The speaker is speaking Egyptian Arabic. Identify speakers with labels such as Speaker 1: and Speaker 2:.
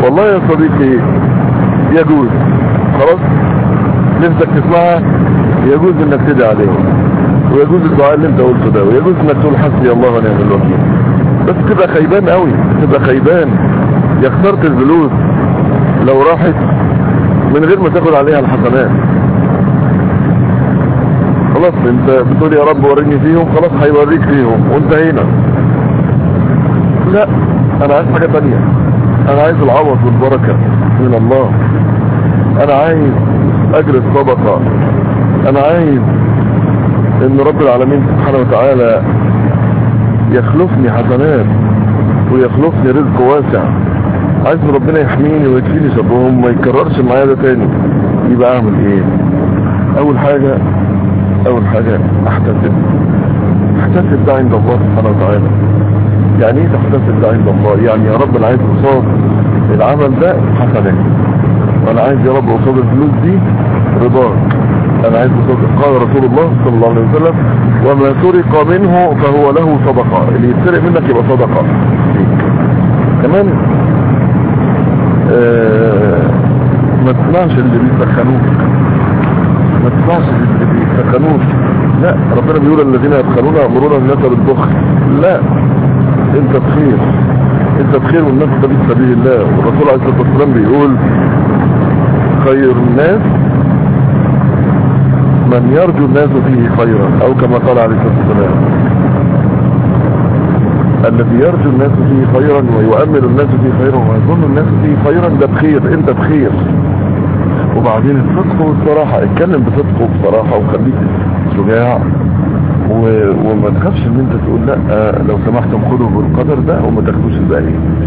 Speaker 1: والله يا صديقي يجوز خلاص نفسك تسمعها يجوز انك تدعي عليهم ويجوز الدعاء اللي انت قلته ده ويجوز انك تقول حسبي الله ونعم الوكيل بس تبقى خيبان قوي تبقى خيبان يا خسرت الفلوس لو راحت من غير ما تاخد عليها الحسنات خلاص انت بتقول يا رب وريني فيهم خلاص هيوريك فيهم وانتهينا لا انا عايز حاجة تانية انا عايز العوض والبركة من الله انا عايز اجر الصدقة انا عايز ان رب العالمين سبحانه وتعالى يخلفني حسنات ويخلفني رزق واسع عايز ربنا يحميني ويكفيني شرهم ما يكررش معايا ده تاني يبقى اعمل ايه اول حاجة اول حاجة احتسب احتسب ده عند الله سبحانه وتعالى يعني ايه تحتسب ده عند الله يعني يا رب انا عايز قصاد العمل ده حسنات وانا عايز يا رب قصاد الفلوس دي رضاك انا عايز قصاد قال رسول الله صلى الله عليه وسلم وما سرق منه فهو له صدقة اللي يتسرق منك يبقى صدقة كمان آه ما تسمعش اللي بيسخنوك ما تسمعش اللي بيسخنوك لا ربنا بيقول الذين يبخلون يأمرون الناس بالبخل لا انت بخير انت بخير والناس ده في سبيل الله والرسول عليه الصلاه والسلام بيقول خير الناس من يرجو الناس فيه خيرا او كما قال عليه الصلاه والسلام الذي يرجو الناس فيه خيرا ويؤمل الناس فيه خيرا ويظن الناس فيه خيرا ده بخير انت بخير وبعدين الصدق والصراحة اتكلم بصدق وبصراحة وخليك شجاع و... وما تخافش ان انت تقول لا لو سمحتم خدوا بالقدر ده وما تاخدوش الباقي